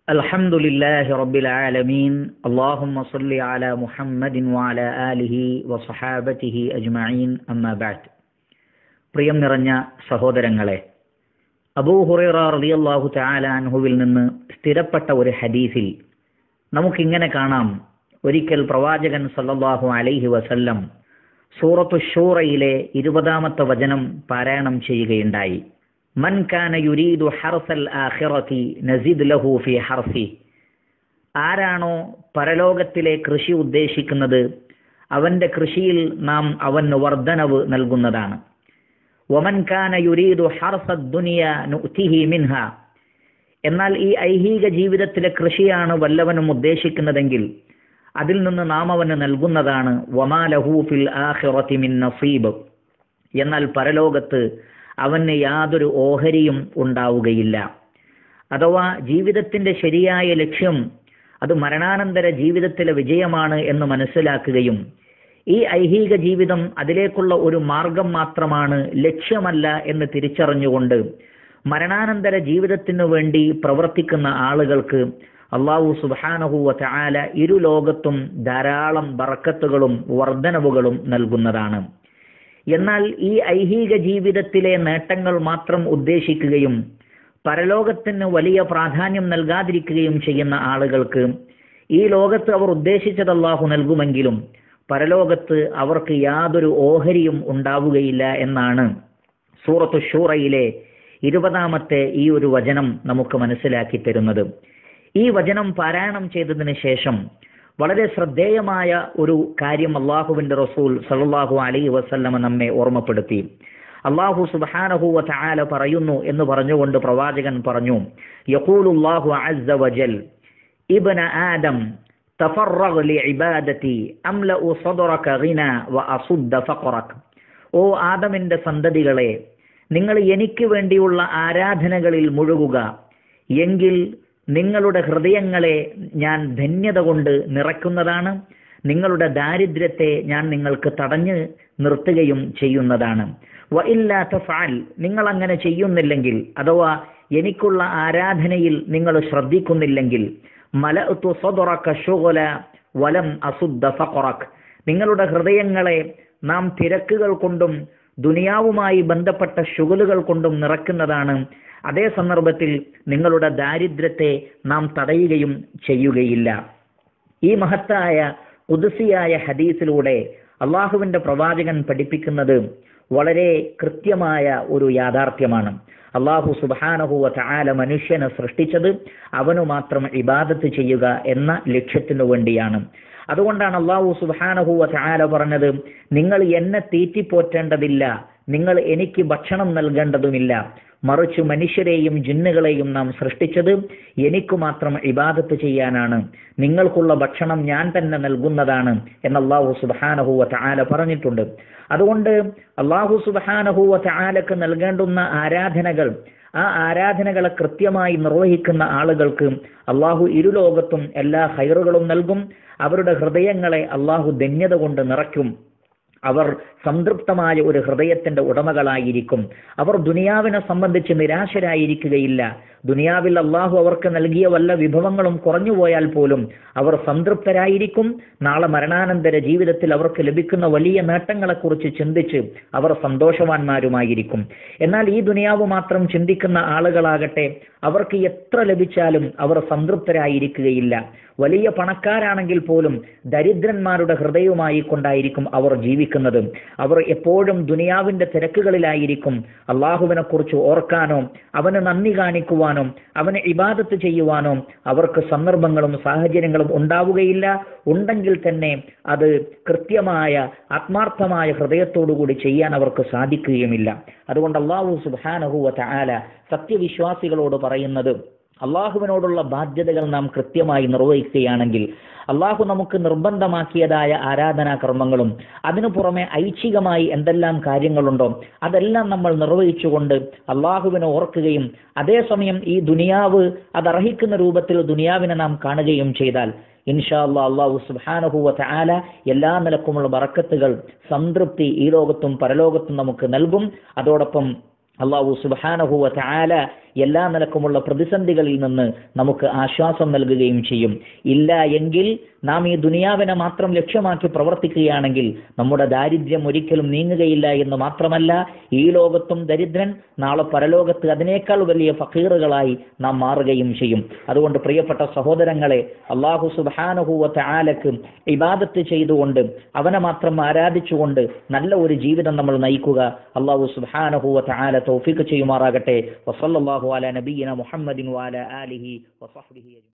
الحمد لله رب العالمين اللهم صل على محمد وعلى آله وصحابته أجمعين أما بعد പ്രിയം നിറഞ്ഞ സഹോദരങ്ങളെ അബൂ ഹുറൈറ റളിയല്ലാഹു തആല അൻഹുവിൽ നിന്ന് സ്ഥിരപ്പെട്ട ഒരു ഹദീസിൽ നമുക്കിങ്ങനെ കാണാം ഒരിക്കൽ പ്രവാചകൻ സല്ലല്ലാഹു അലൈഹി വസല്ലം സൂറത്തു ഷൂറയിലെ ഇരുപതാമത്തെ വചനം പാരായണം ചെയ്യുകയുണ്ടായി മൻ കാന യുരീദു ഹർസൽ ആഖിറതി നസിദ് ലഹു ഫി ഹർസി ആരാണോ പരലോകത്തിലെ കൃഷി ഉദ്ദേശിക്കുന്നത് അവന്റെ കൃഷിയിൽ നാം അവന് വർധനവ് നൽകുന്നതാണ് വമൻ കാന യുരീദു ഹർസ ദുനിയ നുഅ്തിഹി മിൻഹ എന്നാൽ ഈ ഐഹിക ജീവിതത്തിലെ കൃഷിയാണ് വല്ലവനും ഉദ്ദേശിക്കുന്നതെങ്കിൽ അതിൽ നിന്ന് നാം അവന് നൽകുന്നതാണ് വമാ ലഹു ഫിൽ ആഖിറതി മിൻ നസീബ് എന്നാൽ പരലോകത്ത് അവന് യാതൊരു ഓഹരിയും ഉണ്ടാവുകയില്ല അഥവാ ജീവിതത്തിന്റെ ശരിയായ ലക്ഷ്യം അത് മരണാനന്തര ജീവിതത്തിലെ വിജയമാണ് എന്ന് മനസ്സിലാക്കുകയും ഈ ഐഹിക ജീവിതം അതിലേക്കുള്ള ഒരു മാർഗം മാത്രമാണ് ലക്ഷ്യമല്ല എന്ന് തിരിച്ചറിഞ്ഞുകൊണ്ട് മരണാനന്തര ജീവിതത്തിനു വേണ്ടി പ്രവർത്തിക്കുന്ന ആളുകൾക്ക് അള്ളാഹു സുബാനഹുവ ചാല ഇരു ലോകത്തും ധാരാളം ബറക്കത്തുകളും വർധനവുകളും നൽകുന്നതാണ് എന്നാൽ ഈ ഐഹിക ജീവിതത്തിലെ നേട്ടങ്ങൾ മാത്രം ഉദ്ദേശിക്കുകയും പരലോകത്തിന് വലിയ പ്രാധാന്യം നൽകാതിരിക്കുകയും ചെയ്യുന്ന ആളുകൾക്ക് ഈ ലോകത്ത് അവർ ഉദ്ദേശിച്ചത് അള്ളാഹു നൽകുമെങ്കിലും പരലോകത്ത് അവർക്ക് യാതൊരു ഓഹരിയും ഉണ്ടാവുകയില്ല എന്നാണ് സൂറത്ത് ഷൂറയിലെ ഇരുപതാമത്തെ ഈ ഒരു വചനം നമുക്ക് മനസ്സിലാക്കി തരുന്നത് ഈ വചനം പാരായണം ചെയ്തതിന് ശേഷം വളരെ ശ്രദ്ധേയമായ ഒരു കാര്യം അള്ളാഹുവിന്റെ റസൂൽ സല്ലാഹു അലൈ വസല്ലമ നമ്മെ ഓർമ്മപ്പെടുത്തി അള്ളാഹു സുബാനഹുവ ചായാല പറയുന്നു എന്ന് പറഞ്ഞുകൊണ്ട് പ്രവാചകൻ പറഞ്ഞു യഖൂലുല്ലാഹു അസ്സ വജൽ ഇബ്ന ആദം تفرغ لعبادتي أملأ صدرك غنى وأصد فقرك ഓ ആദമിന്റെ സന്തതികളെ നിങ്ങൾ എനിക്ക് വേണ്ടിയുള്ള ആരാധനകളിൽ മുഴുകുക എങ്കിൽ നിങ്ങളുടെ ഹൃദയങ്ങളെ ഞാൻ ധന്യത കൊണ്ട് നിറയ്ക്കുന്നതാണ് നിങ്ങളുടെ ദാരിദ്ര്യത്തെ ഞാൻ നിങ്ങൾക്ക് തടഞ്ഞു നിർത്തുകയും ചെയ്യുന്നതാണ് വ ഇല്ലാത്ത ഫാൽ നിങ്ങൾ അങ്ങനെ ചെയ്യുന്നില്ലെങ്കിൽ അഥവാ എനിക്കുള്ള ആരാധനയിൽ നിങ്ങൾ ശ്രദ്ധിക്കുന്നില്ലെങ്കിൽ മലഅത്തു സദറക ശുഗല വലം അസുദ്ദ ഫഖറക് നിങ്ങളുടെ ഹൃദയങ്ങളെ നാം തിരക്കുകൾ കൊണ്ടും ദുനിയാവുമായി ബന്ധപ്പെട്ട ശുഗലുകൾ കൊണ്ടും നിറക്കുന്നതാണ് അതേ സന്ദർഭത്തിൽ നിങ്ങളുടെ ദാരിദ്ര്യത്തെ നാം തടയുകയും ചെയ്യുകയില്ല ഈ മഹത്തായ കുതിസിയായ ഹദീസിലൂടെ അള്ളാഹുവിന്റെ പ്രവാചകൻ പഠിപ്പിക്കുന്നത് വളരെ കൃത്യമായ ഒരു യാഥാർത്ഥ്യമാണ് അള്ളാഹു സുബാനഹുവ ചാല മനുഷ്യനെ സൃഷ്ടിച്ചത് അവനു മാത്രം ഇബാദത്ത് ചെയ്യുക എന്ന ലക്ഷ്യത്തിനു വേണ്ടിയാണ് അതുകൊണ്ടാണ് അള്ളാഹു സുബാനഹുവ ചാല പറഞ്ഞത് നിങ്ങൾ എന്നെ തീറ്റിപ്പോറ്റേണ്ടതില്ല നിങ്ങൾ എനിക്ക് ഭക്ഷണം നൽകേണ്ടതുമില്ല മറിച്ച് മനുഷ്യരെയും ജിന്നുകളെയും നാം സൃഷ്ടിച്ചത് എനിക്ക് മാത്രം ഇബാദത്ത് ചെയ്യാനാണ് നിങ്ങൾക്കുള്ള ഭക്ഷണം ഞാൻ തന്നെ നൽകുന്നതാണ് എന്ന് അള്ളാഹു സുബാനഹുവ ചാല പറഞ്ഞിട്ടുണ്ട് അതുകൊണ്ട് അള്ളാഹു സുബാനഹുവ ചാലക്ക് നൽകേണ്ടുന്ന ആരാധനകൾ ആ ആരാധനകളെ കൃത്യമായി നിർവഹിക്കുന്ന ആളുകൾക്ക് അള്ളാഹു ഇരുലോകത്തും എല്ലാ ഹൈറുകളും നൽകും അവരുടെ ഹൃദയങ്ങളെ അള്ളാഹു ധന്യത കൊണ്ട് നിറയ്ക്കും അവർ സംതൃപ്തമായ ഒരു ഹൃദയത്തിന്റെ ഉടമകളായിരിക്കും അവർ ദുനിയാവിനെ സംബന്ധിച്ച് നിരാശരായിരിക്കുകയില്ല ദുനിയാവിൽ അള്ളാഹു അവർക്ക് നൽകിയ വല്ല വിഭവങ്ങളും കുറഞ്ഞുപോയാൽ പോലും അവർ സംതൃപ്തരായിരിക്കും നാളെ മരണാനന്തര ജീവിതത്തിൽ അവർക്ക് ലഭിക്കുന്ന വലിയ നേട്ടങ്ങളെക്കുറിച്ച് ചിന്തിച്ച് അവർ സന്തോഷവാന്മാരുമായിരിക്കും എന്നാൽ ഈ ദുനിയാവ് മാത്രം ചിന്തിക്കുന്ന ആളുകളാകട്ടെ അവർക്ക് എത്ര ലഭിച്ചാലും അവർ സംതൃപ്തരായിരിക്കുകയില്ല വലിയ പണക്കാരാണെങ്കിൽ പോലും ദരിദ്രന്മാരുടെ ഹൃദയവുമായി കൊണ്ടായിരിക്കും അവർ ജീവിക്കുന്നത് അവർ എപ്പോഴും ദുനിയാവിന്റെ തിരക്കുകളിലായിരിക്കും അള്ളാഹുവിനെ കുറിച്ച് ഓർക്കാനോ അവന് നന്ദി കാണിക്കുവാനോ അവന് ഇബാദത്ത് ചെയ്യുവാനോ അവർക്ക് സന്ദർഭങ്ങളും സാഹചര്യങ്ങളും ഉണ്ടാവുകയില്ല ഉണ്ടെങ്കിൽ തന്നെ അത് കൃത്യമായ ആത്മാർത്ഥമായ ഹൃദയത്തോടുകൂടി ചെയ്യാൻ അവർക്ക് സാധിക്കുകയുമില്ല അതുകൊണ്ട് അള്ളാഹു സുബാനഹുവ ചാല സത്യവിശ്വാസികളോട് പറയുന്നത് അള്ളാഹുവിനോടുള്ള ബാധ്യതകൾ നാം കൃത്യമായി നിർവഹിക്കുകയാണെങ്കിൽ അള്ളാഹു നമുക്ക് നിർബന്ധമാക്കിയതായ ആരാധനാ കർമ്മങ്ങളും അതിനു പുറമെ ഐച്ഛികമായി എന്തെല്ലാം കാര്യങ്ങളുണ്ടോ അതെല്ലാം നമ്മൾ നിർവഹിച്ചുകൊണ്ട് അള്ളാഹുവിനെ ഓർക്കുകയും അതേസമയം ഈ ദുനിയാവ് അതർഹിക്കുന്ന രൂപത്തിൽ ദുനിയാവിനെ നാം കാണുകയും ചെയ്താൽ ഇൻഷാ അല്ലാ അള്ളാഹു സുബാനഹുവ ആല എല്ലാ നിലക്കുമുള്ള ബറക്കത്തുകൾ സംതൃപ്തി ഈ ലോകത്തും പരലോകത്തും നമുക്ക് നൽകും അതോടൊപ്പം അള്ളാഹു സുബാനഹുവ ആല എല്ലാ നിലക്കുമുള്ള പ്രതിസന്ധികളിൽ നിന്ന് നമുക്ക് ആശ്വാസം നൽകുകയും ചെയ്യും ഇല്ല എങ്കിൽ നാം ഈ ദുനിയാവിനെ മാത്രം ലക്ഷ്യമാക്കി പ്രവർത്തിക്കുകയാണെങ്കിൽ നമ്മുടെ ദാരിദ്ര്യം ഒരിക്കലും നീങ്ങുകയില്ല എന്ന് മാത്രമല്ല ഈ ലോകത്തും ദരിദ്രൻ നാളെ പരലോകത്ത് അതിനേക്കാൾ വലിയ ഫക്കീറുകളായി നാം മാറുകയും ചെയ്യും അതുകൊണ്ട് പ്രിയപ്പെട്ട സഹോദരങ്ങളെ അള്ളാഹു സുബാനുഹൂവത്ത ആലക്ക് ഇബാദത്ത് ചെയ്തുകൊണ്ട് അവനെ മാത്രം ആരാധിച്ചുകൊണ്ട് നല്ല ഒരു ജീവിതം നമ്മൾ നയിക്കുക അള്ളാഹു സുബാനുഹൂവത്ത ആല തൗഫീഖ് ചെയ്യുമാറാകട്ടെ വസല്ലാഹു അല നബീന മുഹമ്മദിൻ വാല ആലിഹി വസഹ്ബിഹി